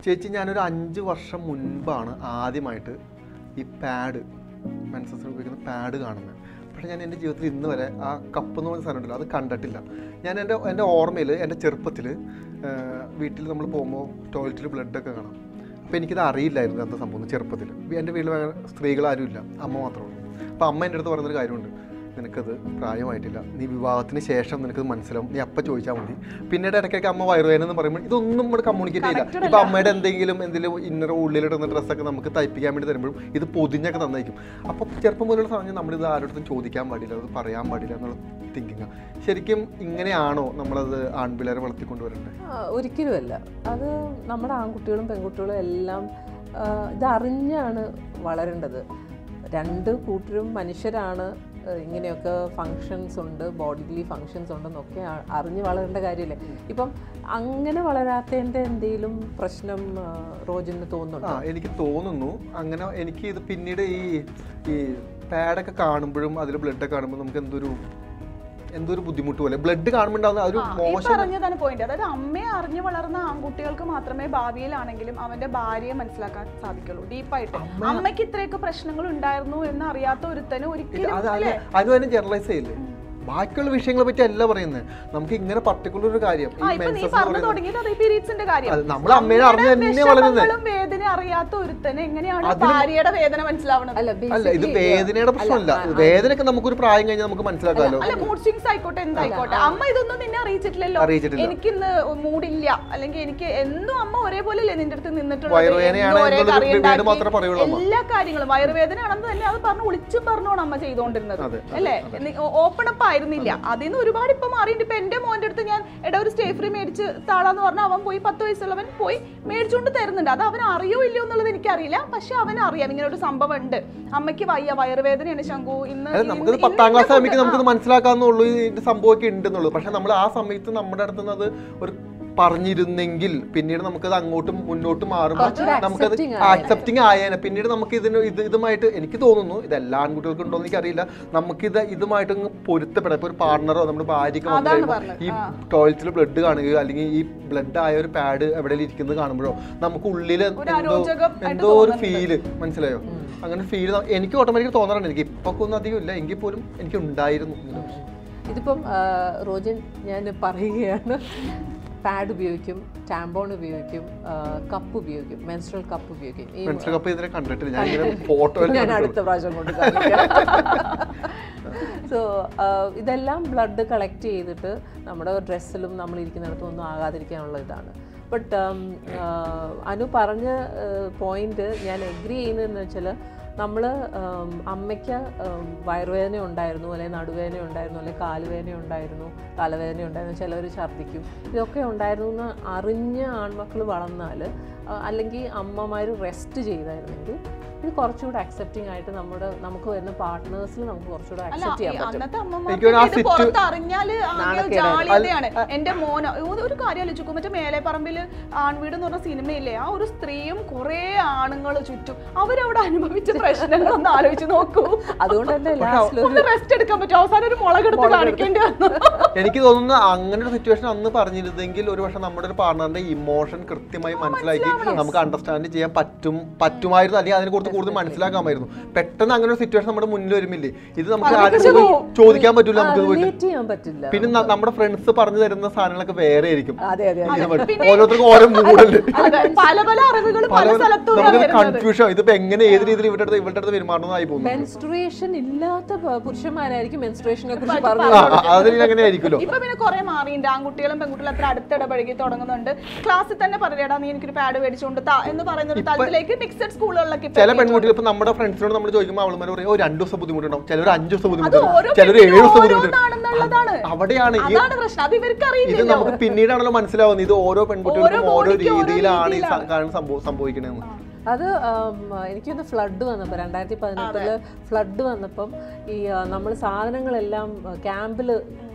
ചേച്ചി ഞാനൊരു അഞ്ച് വർഷം മുൻപാണ് ആദ്യമായിട്ട് ഈ പാഡ് മെൻസസിന് ഉപയോഗിക്കുന്ന പാഡ് കാണുന്നത് പക്ഷേ ഞാൻ എൻ്റെ ജീവിതത്തിൽ ഇന്ന് വരെ ആ കപ്പ് എന്ന് പറഞ്ഞ സാധനം ഉണ്ടല്ലോ അത് കണ്ടിട്ടില്ല ഞാൻ എൻ്റെ എൻ്റെ ഓർമ്മയിൽ എൻ്റെ ചെറുപ്പത്തിൽ വീട്ടിൽ നമ്മൾ പോകുമ്പോൾ ടോയ്ലറ്റിൽ ബ്ലഡൊക്കെ കാണാം അപ്പോൾ എനിക്കിത് അറിയില്ലായിരുന്നു എന്താ സംഭവം ചെറുപ്പത്തിൽ എൻ്റെ വീട്ടിൽ വേറെ സ്ത്രീകളാരും ഇല്ല അമ്മ മാത്രമേ ഉള്ളൂ അപ്പോൾ അമ്മ എൻ്റെ അടുത്ത് പറയുന്നൊരു കാര്യമുണ്ട് നിനക്കത് പ്രായമായിട്ടില്ല നീ വിവാഹത്തിന് ശേഷം നിനക്കത് മനസ്സിലാവും നീ അപ്പം ചോദിച്ചാൽ മതി പിന്നീട് ഇടയ്ക്കൊക്കെ അമ്മ വയറുവേദന എന്ന് പറയുമ്പോൾ ഇതൊന്നും നമ്മൾ കമ്മ്യൂണിക്കേറ്റ് ചെയ്യില്ല ഇപ്പം അമ്മയുടെ എന്തെങ്കിലും എന്തെങ്കിലും ഇന്നർ ഉള്ളിലിടുന്ന ഡ്രസ്സൊക്കെ നമുക്ക് തയ്പ്പിക്കാൻ വേണ്ടി തരുമ്പോഴും ഇത് പൊതിഞ്ഞൊക്കെ തന്നേക്കും അപ്പോൾ ചെറുപ്പം മുതലുള്ള സമയം നമ്മളിത് ആരോടത്തും ചോദിക്കാൻ പാടില്ല അത് പറയാൻ പാടില്ല എന്നുള്ള തിങ്കിങ് ശരിക്കും ഇങ്ങനെയാണോ നമ്മളത് ആൺപിള്ളേരെ വളർത്തിക്കൊണ്ടുവരേണ്ടത് ആ, ഒരിക്കലുമല്ല അത് നമ്മുടെ ആൺകുട്ടികളും പെൺകുട്ടികളും എല്ലാം ആ, ഇതറിഞ്ഞാണ് വളരേണ്ടത് രണ്ട് കൂട്ടരും മനുഷ്യരാണ് ആ, ഇങ്ങനെയൊക്കെ ഫങ്ഷൻസ് ഉണ്ട് ബോഡിലി ഫങ്ഷൻസ് ഉണ്ടെന്നൊക്കെ ആ- അറിഞ്ഞ് വളരേണ്ട കാര്യമില്ലേ ഇപ്പം അങ്ങനെ വളരാത്തതിൻ്റെ എന്തെങ്കിലും പ്രശ്നം ആ, റോജിന് ആ തോന്നുന്നുണ്ടോ എനിക്ക് തോന്നുന്നു അങ്ങനെ എനിക്ക് ഇത് പിന്നീട് ഈ ഈ പാഡൊക്കെ കാണുമ്പോഴും അതിൽ ബ്ലഡൊക്കെ കാണുമ്പോൾ നമുക്ക് എന്തൊരു എന്തോ ഒരു ബുദ്ധിമുട്ട് പോലെ ബ്ലഡ് കാണുമ്പോൾ ഉണ്ടാകുന്ന ആ ഒരു ആ, ഈ മോശം പറഞ്ഞതാണ് പോയിന്റ് അതായത് അമ്മയെ അറിഞ്ഞു വളർന്ന ആൺകുട്ടികൾക്ക് മാത്രമേ ഭാവിയിലാണെങ്കിലും അവന്റെ ഭാര്യയെ മനസ്സിലാക്കാൻ സാധിക്കുള്ളൂ ഡീപ്പായിട്ട് അമ്മയ്ക്ക് ഇത്രയൊക്കെ പ്രശ്നങ്ങൾ ഉണ്ടായിരുന്നു എന്ന് അറിയാത്ത ഒരുത്തന് ഇല്ല, ഒരിക്കലും അത് അത് അതും അതിന് ജനറലൈസ് ചെയ്യില്ലേ ബാക്കിയുള്ള വിഷയങ്ങളെ പറ്റി അല്ല പറയുന്നത് നമുക്ക് ഇങ്ങനെ പർട്ടിക്കുലർ ഒരു കാര്യം ആ ഈ ഇപ്പൊ നീ മെൻസസ് പറഞ്ഞു പറയുന്നത് തുടങ്ങിയത് അത് ഈ പീരീഡ്സിന്റെ കാര്യം അത് നമ്മൾ അമ്മേനെ അറിഞ്ഞ് അമ്മയുടെ തന്നെ വളരുന്നത് വിഷമങ്ങളും വേദന അറിയാത്ത ഒരുത്തന് എങ്ങനെയാണ് അതിന് ഭാര്യയുടെ വേദന മനസ്സിലാവുന്നത് അല്ല അല്ല ഇത് basically, വേദനയുടെ പ്രശ്നമല്ല അല്ല, ആ, വേദനയൊക്കെ നമുക്കൊരു പ്രായം കഴിഞ്ഞാൽ നമുക്ക് മനസ്സിലാക്കാമല്ലോ അല്ല മൂഡ് സ്വിങ്സ് ആയിക്കോട്ടെ എന്തായിക്കോട്ടെ അമ്മ ഇതൊന്നും നിന്നെ അറിയിച്ചിട്ടില്ലല്ലോ അറിയിച്ചിട്ടില്ല. എനിക്കിന്ന് മൂഡില്ല അല്ലെങ്കിൽ എനിക്ക് എന്നും അമ്മ ഒരേപോലെ അല്ലേ നിന്റെ അടുത്ത് നിന്നിട്ടുള്ളത് വയറുവേദനയാണ് എന്നും ഒരേ എന്നുള്ളത് കറി വീട് ഉണ്ടാക്കി. മാത്രമേ പറയുള്ളൂ അമ്മ. എല്ലാ കാര്യങ്ങളും വയറുവേദനയാണെന്ന് തന്നെ അത് പറഞ്ഞു ഒളിച്ചും പറഞ്ഞോണം അമ്മ ചെയ്തുകൊണ്ടിരുന്നത് അതെ, അതെ, അല്ലേ ഓപ്പൺ അപ്പ് ആയിരുന്നില്ല അതിൽ നിന്ന് ഒരുപാട് ഇപ്പൊ മാറിയിട്ടുണ്ട് ഇപ്പൊ എന്റെ മോന്റെ അടുത്ത് ഞാൻ എടാ ഒരു സ്റ്റേ ഫ്രീ മേടിച്ച് താളാന്ന് പറഞ്ഞാൽ അവൻ പോയി പത്ത് വയസ്സുള്ളവൻ പോയി മേടിച്ചുകൊണ്ട് തരുന്നുണ്ട് അത് അവൻ അറിയോ ഇല്ലയോ എന്നുള്ളത് എനിക്കറിയില്ല പക്ഷെ അവൻ അറിയാം ഇങ്ങനെ ഒരു സംഭവം ഉണ്ട് അമ്മയ്ക്ക് വയ്യ വയറുവേദനയാണ് ശങ്കു ഇന്ന് അല്ല ഇന്ന് നമുക്കത് ഇന്ന് പത്താം ക്ലാസ് ഇന്ന ആകുമ്പോൾ food- നമുക്കത് മനസ്സിലാക്കാന്നുള്ളൂ ഇതിന്റെ സംഭവമൊക്കെ ഉണ്ടെന്നുള്ളൂ പക്ഷെ നമ്മൾ ആ സമയത്ത് നമ്മുടെ അടുത്ത് നിന്ന് അത് ഒരു പറഞ്ഞിരുന്നെങ്കിൽ പിന്നീട് നമുക്കത് അങ്ങോട്ടും മുന്നോട്ടും മാറുമ്പോൾ കുറച്ചുകൂടെ നമുക്കത് accepting ആക്സെപ്റ്റിംഗ് ആയേനെ പിന്നീട് നമുക്ക് ഇതിന് ഇത് ഇതുമായിട്ട് എനിക്ക് തോന്നുന്നു ഇത് എല്ലാ ആൺകുട്ടികൾക്കും ഉണ്ടോ എന്ന് എനിക്കറിയില്ല നമുക്കിത് ഇതുമായിട്ട് അങ്ങ് പൊരുത്തപ്പെടാം ഇപ്പോൾ ഒരു പാർട്ണറോ നമ്മുടെ ഭാര്യയ്ക്ക് വന്നു അതാണ് കഴിയുമ്പോൾ പറഞ്ഞത്. ഈ ടോയ്ലറ്റിൽ ബ്ലഡ് കാണുകയോ അല്ലെങ്കിൽ ഈ ബ്ലഡ് ആയ ഒരു പാഡ് എവിടെയെങ്കിലും ഇരിക്കുന്നത് കാണുമ്പോഴോ നമുക്ക് ഉള്ളിൽ ഒരു എന്തോ അരോചകമായിട്ട് എന്തോ ഒരു തോന്നുന്നുണ്ട്. ഫീല് മനസ്സിലായോ അങ്ങനെ ഫീൽ എനിക്ക് ഓട്ടോമാറ്റിക് തോന്നാറുണ്ട് എനിക്ക് ഇപ്പൊ ഒന്നും അധികം ഇല്ല എങ്കിൽ പോലും എനിക്ക് ഉണ്ടായിരുന്നു ഇങ്ങനെ ഒരു വിഷയം. ഇതിപ്പം ആ, റോജൻ ഞാൻ പറയുകയാണ് പാഡ് ഉപയോഗിക്കും ടാമ്പോൺ ഉപയോഗിക്കും കപ്പ് ഉപയോഗിക്കും മെൻസ്ട്രൽ കപ്പ് ഉപയോഗിക്കും ഈ മെൻസ്ട്രൽ കപ്പ് ഇതിനെ കണ്ടിട്ടില്ല ഞാൻ ഇങ്ങനെ ഫോട്ടോ ഞാൻ അടുത്ത പ്രാവശ്യം കൊണ്ട് സോ ഇതെല്ലാം ബ്ലഡ് കളക്ട് ചെയ്തിട്ട് നമ്മുടെ ഡ്രസ്സിലും നമ്മൾ ഇരിക്കുന്നിടത്തും ഒന്നും ആകാതിരിക്കാനുള്ള ഇതാണ് ബട്ട് അനു പറഞ്ഞ പോയിന്റ് ഞാൻ എഗ്രി ചെയ്യുന്നതെന്ന് വെച്ചാൽ നമ്മൾ അമ്മയ്ക്ക് ഉം, വയറുവേദന ഉണ്ടായിരുന്നു അല്ലെങ്കിൽ നടുവേദന ഉണ്ടായിരുന്നു അല്ലെങ്കിൽ കാലുവേദന ഉണ്ടായിരുന്നു തലവേദന ഉണ്ടായിരുന്നു ചിലവർ ഛർദ്ദിക്കും ഇതൊക്കെ ഉണ്ടായിരുന്നു എന്ന് അറിഞ്ഞ ആൺമക്കൾ വളർന്നാൽ അല്ലെങ്കിൽ അമ്മമാർ റെസ്റ്റ് ചെയ്തായിരുന്നെങ്കിൽ ഇത് കുറച്ചുകൂടെ അക്സെപ്റ്റിംഗ് ആയിട്ട് നമ്മുടെ നമുക്ക് വരുന്ന പാർട്ട്നേഴ്സിൽ നമുക്ക് കുറച്ചുകൂടെ അല്ല, അക്സെപ്റ്റ് ചെയ്യാൻ ഈ പറ്റും അന്നത്തെ എനിക്ക് തോന്നുന്നു ആ അമ്മമാർക്ക് ഇത് situ- പുറത്ത് അറിഞ്ഞാല് ആകെ നാണക്കേടാണ്. ജാള്യതയാണ് എന്റെ മോന ഒരു- ഒരു കാര്യം ആലോചിക്കും മറ്റേ മേലെപ്പറമ്പില് ആൺവീട് എന്ന് പറഞ്ഞ സിനിമയില്ലേ ആ ഒരു സ്ത്രീയും കുറെ ആണുങ്ങൾ ചുറ്റും അവരവിടെ അനുഭവിച്ച പ്രശ്നങ്ങളൊന്ന് ആലോചിച്ച് നോക്കൂ അതുകൊണ്ട് തന്നെ ലാസ്റ്റിൽ ഒന്ന് റെസ്റ്റ് എടുക്കാൻ പറ്റും അവസാനം ഒരു മുളകെടുത്ത് കാണിക്കേണ്ടി വന്നു എനിക്ക് തോന്നുന്നു അങ്ങനെ ഒരു സിറ്റുവേഷൻ അന്ന് പറഞ്ഞിരുന്നെങ്കിൽ ഒരു പക്ഷെ നമ്മുടെ ഒരു പാർട്ണറിന്റെ ഇമോഷൻ കൃത്യമായി മനസ്സിലാക്കി നമുക്ക് അണ്ടർസ്റ്റാൻഡ് ചെയ്യാൻ പറ്റും പറ്റുമായിരുന്നു അല്ലെങ്കിൽ അതിനെ കുറിച്ച് കൂടുതൽ മനസ്സിലാക്കാമായിരുന്നു പെട്ടെന്ന് അങ്ങനെ ഒരു സിറ്റുവേഷൻ നമ്മുടെ മുന്നിൽ വരുമില്ലേ ഇത് നമുക്ക് ആരുടെ പോയി ചോദിക്കാൻ പറ്റൂല നമുക്ക് ഇത് പോയിട്ട് റിലേറ്റ് ചെയ്യാൻ പറ്റില്ല പിന്നെ ന- നമ്മുടെ ഫ്രണ്ട്സ് പറഞ്ഞു തരുന്ന സാധനങ്ങളൊക്കെ വേറെ ആയിരിക്കും അതെ അതെ ഇത് പറ്റും. ഓരോരുത്തർക്കും ഓരോ മൂഡല്ലേ അതെ, പല പല അറിവുകൾ പല സ്ഥലത്തും നമുക്കത് കൺഫ്യൂഷൻ ഇതിപ്പോ എങ്ങനെ ഏത് രീതിയിൽ ഇവരുടെ അടുത്ത് ഇവരുടെ അടുത്ത് പെരുമാറണമെന്നായി പോകുന്നു മെൻസ്ട്രുവേഷൻ ഇല്ലാത്ത പ- പുരുഷന്മാരായിരിക്കും മെൻസ്ട്രുവേഷനെ കുറിച്ച് പറഞ്ഞു ആ, ആ, അതിൽ അങ്ങനെ ആയിരിക്കുമല്ലോ ഇപ്പൊ പിന്നെ കുറെ മാറിയിട്ടുണ്ട് ആൺകുട്ടികളും പെൺകുട്ടികളും അത്ര അടുത്തിടപഴകി തുടങ്ങുന്നുണ്ട് ക്ലാസ്സിൽ തന്നെ പറയടാ നീ എനിക്കൊരു പാഡ് മേടിച്ചുകൊണ്ട് താ എന്ന് പറയുന്ന ഒരു തലത്തിലേക്ക് മിക്സഡ് സ്കൂളുകളിലൊക്കെ ഇപ്പൊ ചില പെൺകുട്ടികൾ ഇപ്പൊ നമ്മുടെ ഫ്രണ്ട്സിനോട് നമ്മൾ ചോദിക്കുമ്പോൾ അവളുമാർ പറയും ഓ രണ്ടു ദിവസം ബുദ്ധിമുട്ടുണ്ടാവും ചിലർ അഞ്ചു ദിവസം അത് ബുദ്ധിമുട്ടുണ്ടാവും ഓരോ ചിലർ ഏഴ് ദിവസം പെണ്ണിനും ബുദ്ധിമുട്ടുണ്ടാവും ഓരോന്നാണെന്നുള്ളതാണ് അവിടെയാണ് ഈ അതാണ് പ്രശ്നം അത് ഇവർക്ക് ഇത് അറിയില്ലല്ലോ നമുക്ക് പിന്നീടാണല്ലോ മനസ്സിലാവുന്നത് ഇത് ഓരോ പെൺകുട്ടികൾക്കും ഓരോ ഓരോ ബോഡിക്കും ഓരോ രീതിയിലാണ് ഈ രീതിയിലാണ്. കാരണം സംഭവം സംഭവിക്കണേന്ന് അത് ആം, എനിക്കൊന്ന് ഫ്ലഡ് വന്നപ്പോൾ രണ്ടായിരത്തി പതിനെട്ടില് ഫ്ലഡ് വന്നപ്പം ഈ നമ്മൾ സാധനങ്ങളെല്ലാം ക്യാമ്പിൽ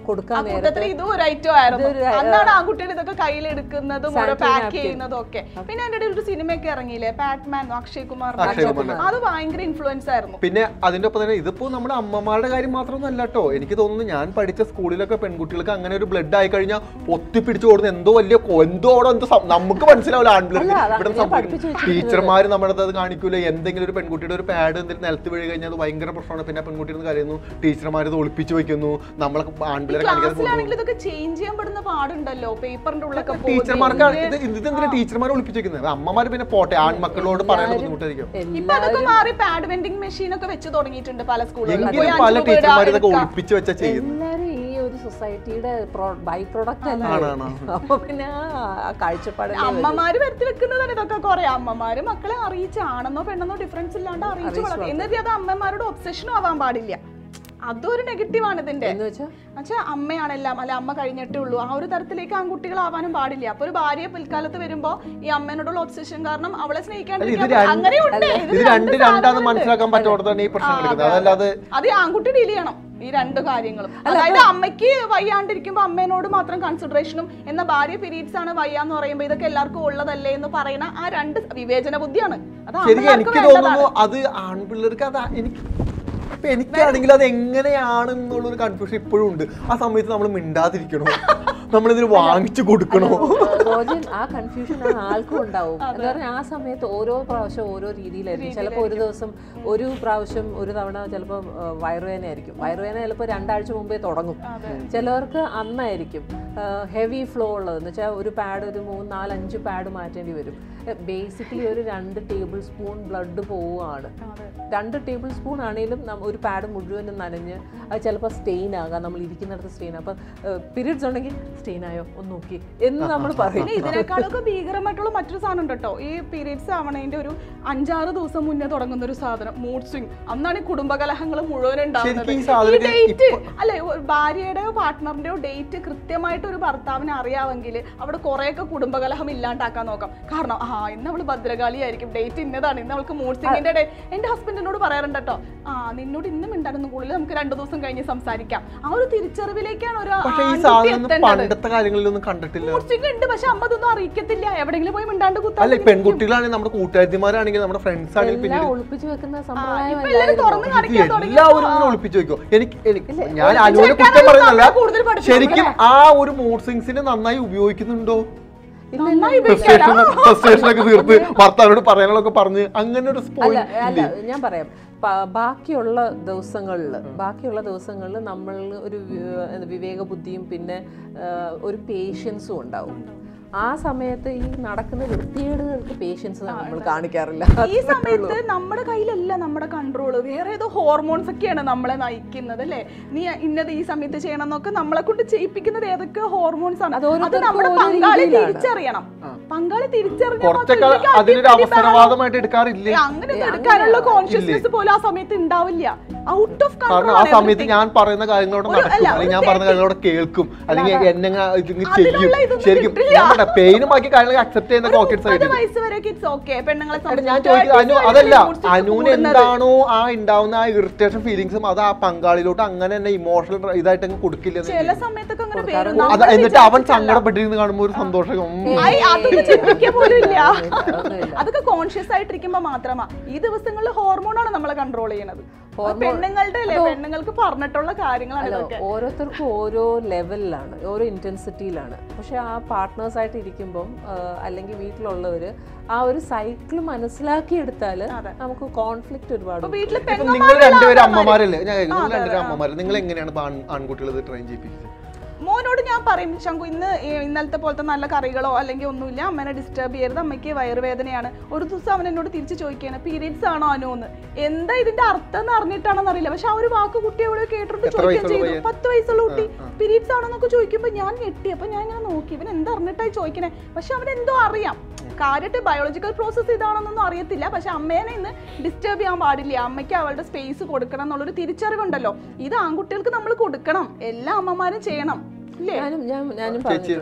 കൊടുക്കാൻ ആ നേരത്തെ കൂട്ടത്തിൽ ഇതും ഒരു ഐറ്റം ആയിരുന്നു ഇതൊരു, അന്നാണ് ആൺകുട്ടികൾ ഇതൊക്കെ കയ്യിലെടുക്കുന്നതും ഓരോ Sanitary പാക്ക് napkin. ചെയ്യുന്നതും ഒക്കെ പിന്നെ അതിന്റെ ഇടയിൽ ഒരു സിനിമയൊക്കെ ഇറങ്ങിയില്ലേ പാറ്റ്മാൻ അക്ഷയ് കുമാർ അക്ഷയ് കുമാറിന്റെ. അത് ഭയങ്കര ഇൻഫ്ലുവൻസ് ആയിരുന്നു പിന്നെ അതിന്റെ ഒപ്പം തന്നെ ഇതിപ്പോ നമ്മുടെ അമ്മമാരുടെ കാര്യം മാത്രമൊന്നും അല്ല കേട്ടോ എനിക്ക് തോന്നുന്നു ഞാൻ പഠിച്ച സ്കൂളിലൊക്കെ പെൺകുട്ടികൾക്ക് അങ്ങനെ ഒരു ബ്ലഡ് ആയി കഴിഞ്ഞാൽ പൊത്തിപ്പിടിച്ച് ഓടുന്ന എന്തോ വലിയ കൊ- എന്തോ അവിടെ എന്തോ സം- നമുക്ക് മനസ്സിലാവില്ല ആൺപിള്ളേർക്ക് അല്ല, അത് ഇവിടെ ഞാൻ പഠിപ്പിച്ച് വെച്ചിട്ടുണ്ട്. ടീച്ചർമാർ നമ്മുടെ അടുത്ത് അത് കാണിക്കൂല എന്തെങ്കിലും ഒരു പെൺകുട്ടിയുടെ ഒരു പാഡ് എന്തെങ്കിലും നിലത്ത് വീഴ് കഴിഞ്ഞാൽ അത് ഭയങ്കര പ്രശ്നമാണ് പിന്നെ പെൺകുട്ടിയിൽ നിന്ന് കരയുന്നു ടീച്ചർമാർ ഇത് ഒളിപ്പിച്ച് വെക്കുന്നു നമ്മളെ ആൺപിള്ളേരെ കാണിക്കാൻ കൊണ്ടുപോകും ക്ലാസ്സിലാണെങ്കിൽ ഇതൊക്കെ ചേഞ്ച് ചെയ്യാൻ പെടുന്ന പാടുണ്ടല്ലോ പേപ്പറിന്റെ ഉള്ളൊക്കെ ടീച്ചർമാർക്ക് ഇത് ഇതെന്തിനാ ടീച്ചർമാരെ ഒളിപ്പിച്ച് വെക്കുന്നത് അമ്മമാർ പിന്നെ പോട്ടെ ആൺമക്കളോട് പറയാൻ ബുദ്ധിമുട്ടായിരിക്കും ഇപ്പൊ അതൊക്കെ മാറി പാഡ് വെൻഡിങ് മെഷീൻ ഒക്കെ വെച്ച് തുടങ്ങിയിട്ടുണ്ട് പല സ്കൂളുകളിലും എങ്കിലും പല ടീച്ചർമാർ ഇതൊക്കെ ഒളിപ്പിച്ച് വെച്ചാ ചെയ്യുന്നത് എല്ലാരും ഈ ഒരു സൊസൈറ്റിയുടെ ബൈ പ്രൊഡക്റ്റ് ആണ്, അല്ലേ ആണ്. അപ്പൊ പിന്നെ ആ കാഴ്ചപ്പാട് അമ്മമാര് വരുത്തി വെക്കുന്നതാണ് ഇതൊക്കെ കുറെ അമ്മമാര് മക്കളെ അറിയിച്ച് ആണെന്നോ പെണ്ണെന്നോ ഡിഫറൻസ് ഇല്ലാണ്ട് അറിയിച്ചു വളർത്തും എന്നിട്ട് അത് അമ്മമാരുടെ ഒബ്സഷനും ആവാൻ പാടില്ല അതൊരു നെഗറ്റീവ് ആണ് ഇതിന്റെ എന്ന് വെച്ചാൽ എന്നുവെച്ചാൽ അമ്മയാണെല്ലാം അല്ല അമ്മ കഴിഞ്ഞിട്ടേ ഉള്ളൂ ആ ഒരു തരത്തിലേക്ക് ആൺകുട്ടികളാവാനും പാടില്ല അപ്പൊ ഒരു ഭാര്യയെ പിൽക്കാലത്ത് വരുമ്പോ ഈ അമ്മേനോടുള്ള ഒബ്സഷൻ കാരണം അവളെ അല്ല, ഇത് സ്നേഹിക്കാണ്ടിരിക്കാൻ രണ്ട് അങ്ങനെയുണ്ട് ഇത് ഇത് രണ്ട് രണ്ടാന്ന് മനസ്സിലാക്കാൻ പറ്റാത്തതാണ് ഈ പ്രശ്നം എടുക്കുന്നത് അതല്ലാതെ അത് ഈ ആൺകുട്ടി ഡീൽ ചെയ്യണം ഈ രണ്ട് കാര്യങ്ങളും അതായത് അമ്മയ്ക്ക് വയ്യാണ്ടിരിക്കുമ്പോ അമ്മേനോട് മാത്രം കൺസിഡറേഷനും എന്ന ഭാര്യ പീരീഡ്സ് ആണ് വയ്യാന്ന് പറയുമ്പോ ഇതൊക്കെ എല്ലാവർക്കും ഉള്ളതല്ലേ എന്ന് പറയുന്ന ആ രണ്ട് വിവേചന ബുദ്ധിയാണ് അത് ശരിക്കും അമ്മമാർക്ക് എനിക്ക് വേണ്ടതാണ്. തോന്നുന്നു അത് ആൺപിള്ളേർക്ക് അത് എനിക്ക് ഇപ്പൊ എനിക്കാണെങ്കിൽ അത് എങ്ങനെയാണെന്നുള്ളൊരു കൺഫ്യൂഷൻ ഇപ്പോഴും ഉണ്ട് ആ സമയത്ത് നമ്മൾ മിണ്ടാതിരിക്കണോ നമ്മളിതിന് വാങ്ങിച്ചു കൊടുക്കണോ റോജൻ ആ കൺഫ്യൂഷൻ ആ ആൾക്കും ഉണ്ടാവും എന്ന് പറഞ്ഞാൽ ആ സമയത്ത് ഓരോ പ്രാവശ്യം ഓരോ രീതിയിലായിരിക്കും ചിലപ്പോൾ ഒരു ദിവസം ഒരു പ്രാവശ്യം ഒരു തവണ ചിലപ്പോൾ വയറുവേദന ആയിരിക്കും വയറുവേദന ചിലപ്പോൾ രണ്ടാഴ്ച മുമ്പേ തുടങ്ങും ചിലവർക്ക് അന്നായിരിക്കും ഹെവി ഫ്ലോ ഉള്ളത് എന്ന് വെച്ചാൽ ഒരു പാഡ് ഒരു മൂന്ന് നാല് അഞ്ച് പാഡ് മാറ്റേണ്ടി വരും ബേസിക്കലി ഒരു രണ്ട് ടേബിൾ സ്പൂൺ ബ്ലഡ് പോവുകയാണ് രണ്ട് ടേബിൾ സ്പൂൺ ആണെങ്കിലും നമ്മ- ഒരു പാഡ് മുഴുവനും നനഞ്ഞ് അത് ചിലപ്പോൾ സ്റ്റെയിൻ ആകാം നമ്മൾ ഇരിക്കുന്നിടത്ത് സ്റ്റെയിൻ അപ്പം പീരീഡ്സ് ഉണ്ടെങ്കിൽ സ്റ്റെയിൻ ആയോ ഒന്ന് നോക്കി എന്ന് നമ്മൾ പറയും പിന്നെ ഇതിനേക്കാളൊക്കെ ഭീകരമായിട്ടുള്ള മറ്റൊരു സാധനം ഉണ്ട് കേട്ടോ ഈ പീരീഡ്സ് ആവണതിന്റെ ഒരു അഞ്ചാറ് ദിവസം മുന്നേ തുടങ്ങുന്ന ഒരു സാധനം മൂഡ് സ്വിങ് അന്നാണ് ഈ കുടുംബകലഹങ്ങൾ മുഴുവൻ ഉണ്ടാവുന്നത് ശരിക്കും ഈ സാധനം ഡേറ്റ് അല്ലെ ഭാര്യയുടെയോ പാർട്ട്ണറിന്റെയോ ഡേറ്റ് കൃത്യമായിട്ട് ഒരു ഭർത്താവിന് അറിയാമെങ്കിൽ അവിടെ കുറെയൊക്കെ കുടുംബകലഹം ഇല്ലാണ്ടാക്കാൻ നോക്കാം കാരണം ആ ഇന്ന് അവള് ഭദ്രകാളിയായിരിക്കും ഡേറ്റ് ഇന്നതാണ് ഇന്ന് അവൾക്ക് മൂഡ് സ്വിങ്ങിന്റെ ഡേ എന്റെ ഹസ്ബൻഡിനോട് പറയാറുണ്ട് കേട്ടോ ആ നിന്നോട് ഇന്ന് മിണ്ടാനൊന്നും കൂടുതൽ നമുക്ക് രണ്ടു ദിവസം കഴിഞ്ഞ് സംസാരിക്കാം ആ ഒരു തിരിച്ചറിവിലേക്കാണ് ഒരു പക്ഷെ ഈ ആൺകുട്ടി സാധനം ഒന്നും എത്തേണ്ടത് പണ്ടത്തെ കാര്യങ്ങളിലൊന്നും കണ്ടിട്ടില്ല മൂഡ് സ്വിങ് ഉണ്ട് പക്ഷെ അമ്മ ഇതൊന്നും അറിയിക്കത്തില്ല എവിടെങ്കിലും പോയി മിണ്ടാണ്ട് കുത്താൻ അല്ല ഈ പെൺകുട്ടികളാണെങ്കിൽ നമ്മുടെ കൂട്ടുകാരിമാരാണെങ്കിൽ നമ്മുടെ ഫ്രണ്ട്സ് ആണെങ്കിൽ എല്ലാം പിന്നീട് ഒളിപ്പിച്ചു വെക്കുന്ന ഇപ്പൊ സമ്പ്രദായം എല്ലാവരും തുറന്ന് ഇത് കാണിക്കാൻ തുടങ്ങി എല്ലാവരും ഇങ്ങനെ ഒളിപ്പിച്ചു വെക്കോ എനിക്ക് എനിക്ക് ഞാൻ ഒളിപ്പിച്ച് അനുവിനെ കുറ്റം വെക്കാനാണ് പറയുന്നല്ല നമ്മളെ കൂടുതൽ പഠിപ്പിക്കുന്നത് ശരിക്കും ആ ഒരു മൂഡ് സിങ്സിനെ നന്നായി ഉപയോഗിക്കുന്നുണ്ടോ നന്നായി ഉപയോഗിക്കാലോ. ഫ്രസ്ട്രേഷനൊക്കെ തീർത്ത് ഭർത്താവിനോട് പറയാനുള്ളതൊക്കെ പറഞ്ഞ് അങ്ങനെ ഒരു അല്ല പോയിന്റ് അല്ല ഞാൻ പറയാം പ- ബാക്കിയുള്ള ദിവസങ്ങളിൽ ബാക്കിയുള്ള ദിവസങ്ങളിൽ നമ്മൾ ഒരു വി- എന്ത് വിവേക ബുദ്ധിയും പിന്നെ ആ, ഒരു പേഷ്യൻസും ഉണ്ടാവും ആ സമയത്ത് ഈ നടക്കുന്ന വൃത്തികേടുകൾക്ക് പേഷ്യൻസ് നമ്മൾ കാണിക്കാറില്ല ഈ സമയത്ത് നമ്മുടെ കയ്യിലല്ല നമ്മുടെ കൺട്രോള് വേറെ ഏതോ ഹോർമോൺസ് ഒക്കെയാണ് നമ്മളെ നയിക്കുന്നത് അല്ലേ നീ ഇന്നത് ഈ സമയത്ത് ചെയ്യണം എന്നൊക്കെ നമ്മളെ കൊണ്ട് ചെയ്യിപ്പിക്കുന്നത് ഏതൊക്കെ ഹോർമോൺസ് ആണ് അത് അത് ഓരോരുത്തർക്കും നമ്മുടെ ഓരോ പങ്കാളി രീതിയിലാണ്. തിരിച്ചറിയണം പങ്കാളി തിരിച്ചറിഞ്ഞാൽ കുറച്ചൊക്കെ മാത്രമേ ഇതിലേക്ക് അതിനൊരു അടിപിടി ബഹളം- അവസരവാദമായിട്ട് എടുക്കാറില്ലേ അങ്ങനെ എടുക്കാനുള്ള കോൺഷ്യസ്നെസ് പോലും ആ സമയത്ത് ഉണ്ടാവില്ല ഔട്ട് ഓഫ് കാരണം ആ സമയത്ത് ഞാൻ പറയുന്ന കാര്യങ്ങളോട് ഒരു- നടക്കും അല്ല, അല്ലെങ്കിൽ ഞാൻ ഒരു പറയുന്ന കാര്യങ്ങളോട് കേൾക്കും അല്ലെങ്കിൽ എന്നെ ഇതിങ്ങ് ചെയ്യും അതിനുള്ള ഇതൊന്നും ശരിക്കും കിട്ടില്ല. ഞാൻ പറഞ്ഞ പെയിനും ബാക്കി കാര്യങ്ങൾ അക്സെപ്റ്റ് ചെയ്യുന്ന പോക്കറ്റ്സ് മുപ്പത് ആയിട്ട് വയസ്സ് വരെ ഇറ്റ്സ് ഓക്കെ പെണ്ണുങ്ങളെ എടാ, ഞാൻ സംബന്ധിച്ച് ചോദിക്കുന്നത് അനു 30s അതല്ല വരെ moods അനുവിന് കൂടുന്നത്. എന്താണോ ആ ഉണ്ടാവുന്ന ആ ഇറിറ്റേഷൻ ഫീലിങ്സും അത് ആ പങ്കാളിയിലോട്ട് അങ്ങനെ തന്നെ ഇമോഷണൽ ഇതായിട്ട് അങ്ങ് കൊടുക്കില്ല ചില സമയത്തൊക്കെ അങ്ങനെ കൊടുക്കാറുണ്ട്. വരും. അത് നമ്മൾ എന്നിട്ട് അവൻ വിചാരിച്ചിട്ടല്ല. സങ്കടപ്പെട്ടിരുന്ന് കാണുമ്പോൾ ഒരു സന്തോഷം ഉം. ഐ, അതൊന്നും ചിന്തിക്കുക പോലും ഇല്ല അതൊന്നുമില്ല. അതൊക്കെ കോൺഷ്യസ് ആയിട്ടിരിക്കുമ്പോ മാത്രമാ ഈ ദിവസങ്ങളിൽ ഹോർമോണാണ് നമ്മളെ കൺട്രോൾ ചെയ്യണത് അത് ഹോർമോൺ- പെണ്ണുങ്ങളുടെ അല്ലേ പെണ്ണുങ്ങൾക്ക് പറഞ്ഞിട്ടുള്ള കാര്യങ്ങളാണ് അല്ല ഇതൊക്കെ ഓരോരുത്തർക്കും ഓരോ ലെവലിലാണ് ഓരോ ഇൻറ്റൻസിറ്റിയിലാണ് പക്ഷെ ആ പാർട്ട്നേഴ്സായിട്ട് ഇരിക്കുമ്പം ആ, അല്ലെങ്കിൽ വീട്ടിലുള്ളവർ ആ ഒരു സൈക്കിൾ മനസ്സിലാക്കിയെടുത്താൽ അതെ. നമുക്ക് കോൺഫ്ലിക്റ്റ് ഒരുപാട് അപ്പൊ വീട്ടില് ഇപ്പൊ നിങ്ങൾ പെങ്ങന്മാരുള്ള രണ്ടുപേരും അമ്മമാര്. അമ്മമാരല്ലേ ഞാൻ കേൾക്കുന്നു. ആ, നിങ്ങൾ അതെ, രണ്ടുപേരും അതെ. അമ്മമാര് നിങ്ങൾ എങ്ങനെയാണ് ഇപ്പൊ ആൺ- ആൺകുട്ടികൾ ഇത് ട്രെയിൻ ചെയ്യിപ്പിച്ചത് മോനോട് ഞാൻ പറയും ശങ്കു ഇന്ന് ഈ ഇന്നലത്തെ പോലത്തെ നല്ല കറികളോ അല്ലെങ്കിൽ ഒന്നുമില്ല അമ്മേനെ ഡിസ്റ്റർബ് ചെയ്യരുത് അമ്മയ്ക്ക് വയറുവേദനയാണ് ഒരു ദിവസം അവൻ എന്നോട് തിരിച്ച് ചോദിക്കുകയാണ് പീരീഡ്സ് ആണോ അനു എന്ന് എന്താ ഇതിന്റെ അർത്ഥം എന്ന് അറിഞ്ഞിട്ടാണെന്ന് അറിയില്ല പക്ഷെ ആ ഒരു വാക്ക് കുട്ടി എവിടെ കേട്ടിട്ട് എത്ര ചോദിക്കുകയും വയസ്സുള്ള ചെയ്തു പയ്യൻ? പത്ത് വയസ്സുള്ള കുട്ടി പീരീഡ്സ് ആണോ എന്നൊക്കെ ചോദിക്കുമ്പോൾ ഞാൻ ഞെട്ടി അപ്പൊ ഞാൻ ഇങ്ങനെ നോക്കി ഇവൻ എന്താ അറിഞ്ഞിട്ടായി ചോദിക്കണേ പക്ഷെ അവൻ എന്തോ അറിയാം കാര്യമായിട്ട് ബയോളജിക്കൽ പ്രോസസ്സ് ഇതാണെന്നൊന്നും അറിയത്തില്ല പക്ഷെ അമ്മേനെ ഇന്ന് ഡിസ്റ്റർബ് ചെയ്യാൻ പാടില്ല അമ്മയ്ക്ക് അവളുടെ സ്പേസ് കൊടുക്കണം എന്നുള്ളൊരു തിരിച്ചറിവുണ്ടല്ലോ ഇത് ആൺകുട്ടികൾക്ക് നമ്മൾ കൊടുക്കണം എല്ലാ അമ്മമാരും ചെയ്യണം ഇല്ലേ ഞാനും ഞാൻ ഞാനും പറഞ്ഞിട്ടുണ്ട്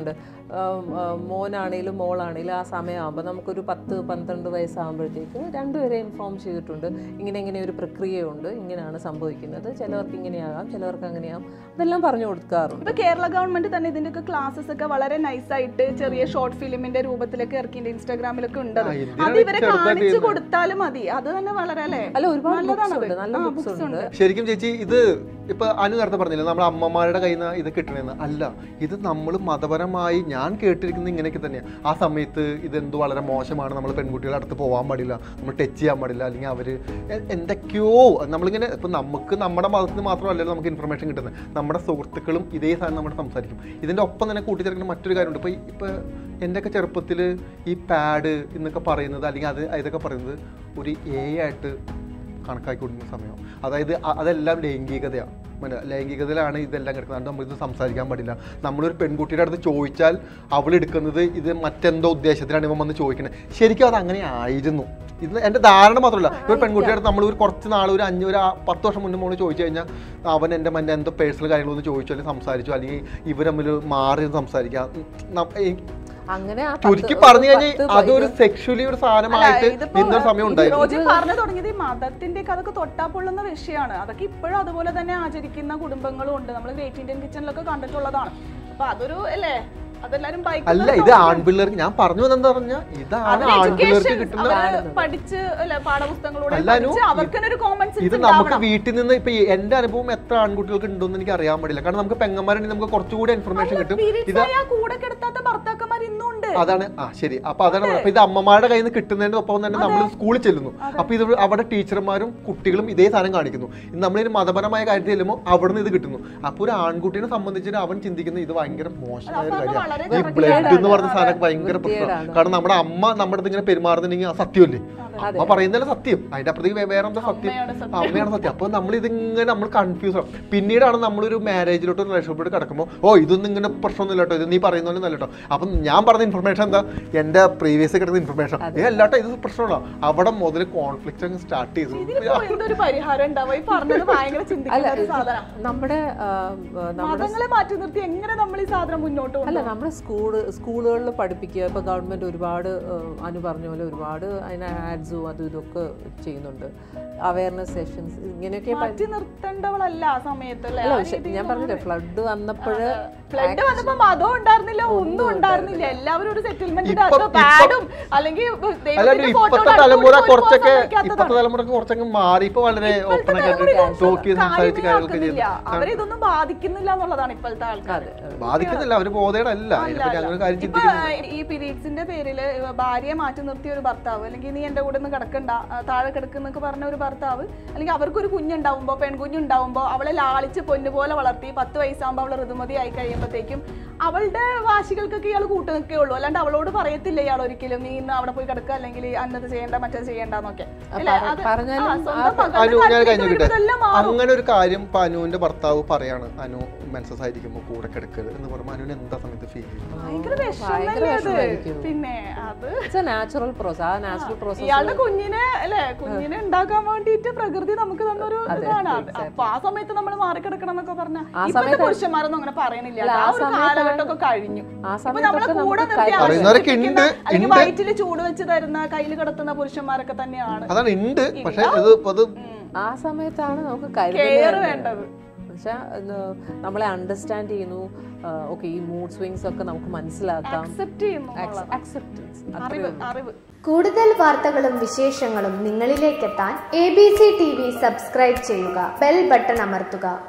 ആം, ആ, മോനാണേലും മോളാണേലും ആ സമയമാകുമ്പോൾ നമുക്കൊരു പത്ത് പന്ത്രണ്ട് വയസ്സാകുമ്പോഴത്തേക്ക് രണ്ടുപേരെ ഇൻഫോം ചെയ്തിട്ടുണ്ട് ഇങ്ങനെ ഇങ്ങനെ ഒരു പ്രക്രിയയുണ്ട് ഇങ്ങനെയാണ് സംഭവിക്കുന്നത് ചിലവർക്ക് ഇങ്ങനെയാകാം ചിലവർക്ക് അങ്ങനെയാകാം അതെല്ലാം പറഞ്ഞു കൊടുക്കാറുണ്ട് ഇപ്പൊ കേരള ഗവൺമെന്റ് തന്നെ ഇതിന്റെയൊക്കെ ക്ലാസ്സസ് ഒക്കെ വളരെ നൈസായിട്ട് ചെറിയ ഷോർട്ട് ഫിലിമിന്റെ രൂപത്തിലൊക്കെ ഇറക്കിയിട്ട് ഇൻസ്റ്റാഗ്രാമിലൊക്കെ ഉണ്ട് അത്. ആ, എന്തിനാണ് അത് ഇവരെ ചെറുതായിട്ട് കാണിച്ചു ചെയ്യുന്നത്? കൊടുത്താലും മതി അത് തന്നെ വളരെ അല്ലേ അല്ല ഒരുപാട് ബുക്സ് നല്ലതാണത്. ഉണ്ട് നല്ല ആ, ബുക്സ് books ഉണ്ട് ശരിക്കും ചേച്ചി ഇത് ഇപ്പൊ അനു നേരത്തെ പറഞ്ഞില്ല നമ്മുടെ അമ്മമാരുടെ കയ്യിൽ നിന്ന് ഇത് കിട്ടണമെന്ന് അല്ല ഇത് നമ്മൾ മതപരമായി ഞാൻ കേട്ടിരിക്കുന്നത് ഇങ്ങനെയൊക്കെ തന്നെയാണ് ആ സമയത്ത് ഇതെന്ത് വളരെ മോശമാണ് നമ്മൾ പെൺകുട്ടികളുടെ അടുത്ത് പോകാൻ പാടില്ല നമ്മൾ ടച്ച് ചെയ്യാൻ പാടില്ല അല്ലെങ്കിൽ അവർ എന്തൊക്കെയോ നമ്മളിങ്ങനെ ഇപ്പം നമുക്ക് നമ്മുടെ മതത്തിന് മാത്രമല്ലല്ലോ നമുക്ക് ഇൻഫർമേഷൻ കിട്ടുന്നത് നമ്മുടെ സുഹൃത്തുക്കളും ഇതേ സാധനം നമ്മുടെ സംസാരിക്കും ഇതിൻ്റെ ഒപ്പം തന്നെ കൂട്ടിച്ചേർക്കുന്ന മറ്റൊരു കാര്യമുണ്ട് ഇപ്പോൾ ഇപ്പോൾ എൻ്റെയൊക്കെ ചെറുപ്പത്തിൽ ഈ പാഡ് എന്നൊക്കെ പറയുന്നത് അല്ലെങ്കിൽ അത് ഇതൊക്കെ പറയുന്നത് ഒരു എ ആയിട്ട് കണക്കാക്കിക്കൊണ്ടിരുന്ന സമയം അതായത് അ- അതെല്ലാം ലൈംഗികതയാണ് മനസ്സിലായോ? ലൈംഗികതയിലാണ് ഇതെല്ലാം കിടക്കുന്നത് അതുകൊണ്ട് നമ്മളിത് സംസാരിക്കാൻ പാടില്ല നമ്മളൊരു പെൺകുട്ടിയുടെ അടുത്ത് ചോദിച്ചാൽ അവൾ എടുക്കുന്നത് ഇത് മറ്റെന്തോ ഉദ്ദേശത്തിലാണ് ഇവൻ വന്ന് ചോദിക്കുന്നത് ശരിക്കും അത് അങ്ങനെ ആയിരുന്നു ഇത് എൻ്റെ ധാരണ മാത്രമല്ല ഒരു പെൺകുട്ടിയുടെ അടുത്ത് നമ്മൾ ഒരു കുറച്ച് നാൾ ഒരു അഞ്ഞൂറ് ആ പത്ത് വർഷം മുന്നേ നമ്മൾ ചോദിച്ചു കഴിഞ്ഞാൽ അവൻ എൻ്റെ മറ്റേ എന്തോ പേഴ്സണൽ കാര്യങ്ങളൊന്ന് ചോദിച്ചു അല്ലെങ്കിൽ സംസാരിച്ചു അല്ലെങ്കിൽ ഇവർ തമ്മിൽ മാറി നിന്ന് സംസാരിക്കാം ഉം, നം- ഈ അങ്ങനെ ആ പത്ത്- ചുരുക്കി ഒരു പറഞ്ഞു കഴിഞ്ഞാൽ പത്ത് അതൊരു സെക്ഷുവലി ഒരു സാധനമായിട്ട് ഇതിപ്പോ ഇന്നൊരു സമയം ഉണ്ടായിരുന്നു റോജി പറഞ്ഞു തുടങ്ങിയത് ഈ മതത്തിന്റെ ഒക്കെ അതൊക്കെ തൊട്ടാപ്പൊള്ളുന്ന വിഷയമാണ് അതൊക്കെ ഇപ്പോഴും അതുപോലെ തന്നെ ആചരിക്കുന്ന കുടുംബങ്ങളും ഉണ്ട് നമ്മൾ ഗ്രേറ്റ് ഇന്ത്യൻ കിച്ചണിലൊക്കെ കണ്ടിട്ടുള്ളതാണ് അപ്പൊ അതൊരു അല്ലേ അതെല്ലാരും അല്ല ഇത് ആൺപിള്ളേർക്ക് ഞാൻ പറഞ്ഞു വന്നെന്താ പറഞ്ഞ ഇതാണ് ആൺപിള്ളേർക്ക് കിട്ടുന്ന പഠിച്ച് അല്ലെ പാഠപുസ്തകങ്ങളൂടെ അല്ല, അനു, പഠിച്ച് അവർക്ക് തന്നെ ഒരു കോമൺ ഇത് സെൻസ് നമുക്ക് വീട്ടിൽ നിന്ന് ഇപ്പൊ ഈ എന്റെ അനുഭവം എത്ര ആൺകുട്ടികൾക്ക് ഉണ്ടോന്ന് എനിക്ക് അറിയാൻ പാടില്ല കാരണം നമുക്ക് പെങ്ങന്മാരുണ്ടെങ്കിൽ നമുക്ക് കുറച്ചുകൂടി ഇൻഫർമേഷൻ കിട്ടും ഇത് കൂടെ കിടത്താത്ത ഭർത്താക്കന്മാർ ഇന്നും ഉണ്ട് അതാണ് ആ ശരി അപ്പൊ അതാണ് പറഞ്ഞത്. അപ്പൊ ഇത് അമ്മമാരുടെ കയ്യിൽ നിന്ന് കിട്ടുന്നതിന്റെ ഒപ്പം തന്നെ നമ്മൾ സ്കൂളിൽ ചെല്ലുന്നു അപ്പൊ ഇത് അവിടെ ടീച്ചർമാരും കുട്ടികളും ഇതേ സാധനം കാണിക്കുന്നു ഇത് നമ്മളൊരു മതപരമായ കാര്യത്തിൽ ചെല്ലുമ്പോൾ അവിടെ നിന്ന് ഇത് കിട്ടുന്നു അപ്പൊ ഒരു ആൺകുട്ടിനെ സംബന്ധിച്ചിട്ട് അവൻ ചിന്തിക്കുന്നത് ഇത് ഭയങ്കര മോശമായ ഒരു വളരെ കാര്യമാണ് ഈ വൃത്തികേടാണ്. ബ്ലഡ് എന്ന് പറഞ്ഞ സാധനം ഭയങ്കര പ്രശ്നമാണ് വൃത്തികേടാണ്. കാരണം നമ്മുടെ അമ്മ നമ്മുടെ അടുത്ത് ഇങ്ങനെ പെരുമാറുന്നുണ്ടെങ്കിൽ ആ സത്യമല്ലേ അമ്മ പറയുന്നതല്ലേ സത്യം അതിന്റെ അപ്പുറത്തേക്ക് വേ- വേറെ എന്താ സത്യം അമ്മയാണ് സത്യം. അമ്മയാണ് സത്യം അപ്പൊ നമ്മൾ ഇതിങ്ങനെ നമ്മൾ കൺഫ്യൂസ് ആവും പിന്നീടാണ് നമ്മളൊരു മാരേജിലോട്ട് റിലേഷൻഷിപ്പിലോട്ട് കിടക്കുമ്പോൾ ഓ ഇതൊന്നും ഇങ്ങനെ പ്രശ്നമൊന്നുമില്ല കേട്ടോ ഇത് നീ പറയുന്ന പോലെ നല്ല കേട്ടോ അപ്പം ഞാൻ പറഞ്ഞ ഇൻഫർമേഷൻ എന്താ എന്റെ പ്രീവിയസ് കിടക്കുന്ന ഇൻഫർമേഷൻ ഏ അല്ലാട്ടോ ഇത് പ്രശ്നമുള്ള അവിടെ മുതൽ കോൺഫ്ലിക്റ്റ് അങ്ങ് സ്റ്റാർട്ട് ചെയ്തു ഇതിനിപ്പോ എന്തൊരു പരിഹാരം ഉണ്ടാവും ഈ പറഞ്ഞത് ഭയങ്കര അല്ല ചിന്തിക്കുന്ന ഒരു സാധനം നമ്മുടെ ആ, നമ്മുടെ മതങ്ങളെ മാറ്റി നിർത്തി എങ്ങനെ നമ്മൾ ഈ സാധനം മുന്നോട്ട് അല്ല കൊണ്ടുപോകും നമ്മുടെ സ്കൂള് സ്കൂളുകളിൽ പഠിപ്പിക്കുക ഇപ്പോൾ ഗവൺമെൻറ് ഒരുപാട് ഏഹ്, അനു പറഞ്ഞ പോലെ ഒരുപാട് അതിന് ആഡ്സും അതും ഇതൊക്കെ ചെയ്യുന്നുണ്ട് അവയർനെസ് സെഷൻസ് ഇങ്ങനെയൊക്കെ പ- മാറ്റി നിർത്തേണ്ടവളല്ല ആ സമയത്ത് അല്ലേ അല്ല ആ പക്ഷെ രീതിയിൽ ഞാൻ പറഞ്ഞില്ലേ ഫ്ലഡ് വന്നപ്പോൾ ഫ്ലഡ് വന്നപ്പോ മതം ഉണ്ടായിരുന്നില്ല ഒന്നും ഉണ്ടായിരുന്നില്ല എല്ലാവരും ഒരു സെറ്റിൽമെന്റിന്റെ ഇപ്പൊ- അകത്ത് പാഡും അല്ലെങ്കിൽ അല്ലാണ്ട് ദൈവത്തിന്റെ photo ഇപ്പത്തെ യുടെ തലമുറ അടുത്ത് പോലും കുറച്ചൊക്കെ പോകാൻ സമ്മതിക്കാത്തതാണ്. ഇപ്പത്തെ തലമുറക്ക് കുറച്ചൊക്കെ മാറി ഇപ്പൊ വളരെ ഓപ്പൺ ഒക്കെ ടോക്ക് ചെയ്ത് സംസാരിച്ച് കാര്യങ്ങളൊക്കെ കാര്യമില്ല ചെയ്യുന്നു അവരെ ഇതൊന്നും ബാധിക്കുന്നില്ല എന്നുള്ളതാണ് ഇപ്പോഴത്തെ ആൾക്കാർ ബാധിക്കുന്നില്ല അവര് ബോധേടല്ല അതിനെപ്പറ്റി അങ്ങനെ ഒരു കാര്യം ഇപ്പൊ ചിന്തിക്കുന്നില്ല ഈ പീരീഡ്സിന്റെ പേരിൽ ഭാര്യയെ മാറ്റി നിർത്തിയ ഒരു ഭർത്താവ് അല്ലെങ്കിൽ നീ എന്റെ കൂടെ ഒന്ന് കിടക്കണ്ട ആ, താഴെ കിടക്കുന്നൊക്കെ പറഞ്ഞ ഒരു ഭർത്താവ് അല്ലെങ്കിൽ അവർക്കൊരു കുഞ്ഞുണ്ടാവുമ്പോ പെൺകുഞ്ഞുണ്ടാവുമ്പോ അവളെ ലാളിച്ച് പൊന്നുപോലെ വളർത്തി പത്ത് വയസ്സാകുമ്പോൾ അവൾ ഋതുമതി ആയി കഴിയുമ്പോഴത്തേക്കും അവളുടെ വാശികൾക്കൊക്കെ ഇയാൾ കൂട്ടു നിൽക്കേ ഉള്ളൂ അല്ലാണ്ട് അവളോട് പറയത്തില്ല ഇയാൾ ഒരിക്കലും നീ ഇന്ന് അവിടെ പോയി കിടക്കുക അല്ലെങ്കിൽ അന്നത് ചെയ്യേണ്ട മറ്റത് ചെയ്യേണ്ടെന്നൊക്കെ അല്ലേ? പറ- അത് പറഞ്ഞാലും ആ, സ്വന്തം ആ- മകളുടെ അനു ഞാൻ കാര്യത്തിൽ കഴിഞ്ഞു വരുമ്പോൾ ഇതെല്ലാം മാറും. അങ്ങനെ ഒരു കാര്യം ഇപ്പൊ അനുവിന്റെ ഭർത്താവ് പറയാണ് അനു മെൻസസ് ആയിരിക്കുമ്പോൾ കൂടെ കിടക്കരുത് എന്ന് പറയുമ്പോൾ അനുവിന് എന്താ സമയത്ത് ഫീൽ ചെയ്യും ഭയങ്കര ഭയങ്കര വിഷമല്ലേ അത് വിഷമായിരിക്കും. പിന്നെ അത് ഇറ്റ്സ് എ നാച്ചുറൽ പ്രോസസ് ആ നാച്ചുറൽ പ്രോസസ് ഇയാളുടെ കുഞ്ഞിനെ അല്ലെ കുഞ്ഞിനെ ഉണ്ടാക്കാൻ വേണ്ടിയിട്ട് പ്രകൃതി നമുക്ക് തന്നൊരു ഇതാണ് അത്. അപ്പൊ ആ സമയത്ത് നമ്മൾ മാറിക്കിടക്കണം എന്നൊക്കെ പറഞ്ഞ ഇപ്പോഴത്തെ പുരുഷന്മാരൊന്നും അങ്ങനെ പറയണില്ല അല്ല, ആ ആ ഒരു സമയത്താണ് കാലഘട്ടമൊക്കെ കഴിഞ്ഞു ആ ഇപ്പൊ നമ്മളെ സമയത്തൊക്കെ കൂടെ നമുക്ക് നിർത്തി കൈ- പറയുന്നവരൊക്കെ ഉണ്ട്, അല്ലെങ്കിൽ ഉണ്ട്. വയറ്റിൽ ചൂട് വെച്ച് തരുന്ന കയ്യിൽ കിടത്തുന്ന പുരുഷന്മാരൊക്കെ തന്നെയാണ് അതാണ് ഉണ്ട് പക്ഷെ ഇത് ഇപ്പൊ അത് ആ സമയത്താണ് നമുക്ക് കെയർ കരുതൽ വേണ്ടത് പക്ഷെ നമ്മളെ അണ്ടർസ്റ്റാൻഡ് ചെയ്യുന്നു ഓക്കെ ഈ മൂഡ് സ്വിങ്സ് ഒക്കെ നമുക്ക് മനസ്സിലാക്കാം അക്സെപ്റ്റ് ചെയ്യുന്നു എന്നുള്ളതാണ്. അക്സെപ്റ്റൻസ് അറിവ് അറിവ് കൂടുതൽ വാർത്തകളും വിശേഷങ്ങളും നിങ്ങളിലേക്കെത്താൻ A B C T V subscribe ചെയ്യുക ബെൽ ബട്ടൺ അമർത്തുക